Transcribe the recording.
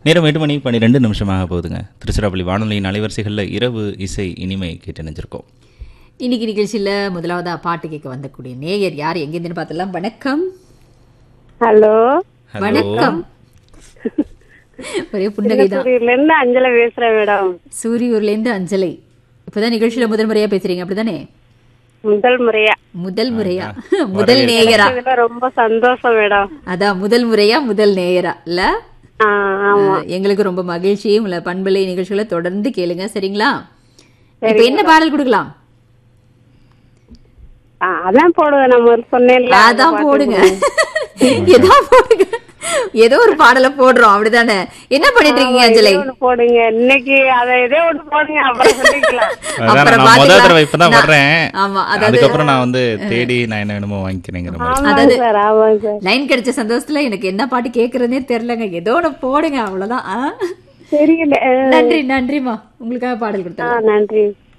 நேரம் எட்டு மணி பன்னிரெண்டு நிமிஷமாக போகுதுங்க திருச்சிராப்பள்ளி வானொலியின் அலைவரிசைகளில் இரவு இசை இனிமை கேட்டு நினைஞ்சிருக்கோம் இன்னைக்கு நிகழ்ச்சியில் முதலாவதா பாட்டு கேட்க வந்தக்கூடிய நேயர் யார் எங்கேருந்துன்னு பார்த்தலாம் வணக்கம் ஹலோ ஹலோ வணக்கம் ஒரே புன்னகை தான் திருப்பூர்ல இருந்து அஞ்சலை பேசுறேன் மேடம் சூரியூர்லேருந்து அஞ்சலை இப்பதான் நிகழ்ச்சியில முதல் முறையா பேசுறீங்க அப்படிதானே முதல் முறையா முதல் முறையா முதல் நேயரா இதுல ரொம்ப சந்தோஷம் மேடம் அதான் முதல் முறையா முதல் நேயரா இல்ல ஆ, ஆமா அஹ், எங்களுக்கு ரொம்ப மகிழ்ச்சி உங்களை பண்பலை நிகழ்ச்சிகளை தொடர்ந்து கேளுங்க சரிங்களா இப்ப என்ன பாடல் கொடுக்கலாம் ஆ, அதான் போடுவேன் நம்ம சொன்னேன்ல அதான் போடுங்க ஏதோ போடுங்க ஏதோ ஒரு பாடலை போடுறோம் அப்படிதானே என்ன பண்ணிட்டு இருக்கீங்க அஞ்சலை ஒண்ணு போடுங்க இன்னைக்கு அத இதே ஒண்ணு போடுங்க அப்புறம் சொல்லிக்கலாம் அதான் அப்புறம் நான் முதல் பாத்துக்கலாம். தடவை இப்பதான் நான்- வர்றேன் ஆமா அதாவது அதுக்கப்புறம் நான் வந்து தேடி நான் என்ன வேணுமோ வாங்கிக்கிறேங்கிற மாதிரி ஆமாங்க சார் ஆமாங்க சார் லைன் கிடைச்ச சந்தோஷத்துல எனக்கு என்ன பாட்டு கேக்குறதுனே தெரியலங்க ஏதோ ஒண்ணு போடுங்க அவ்வளவுதான் ஆ? தெரியல ஆ, நன்றி நன்றிமா உங்களுக்காக பாடல் ஆ, கொடுத்தேன் நன்றி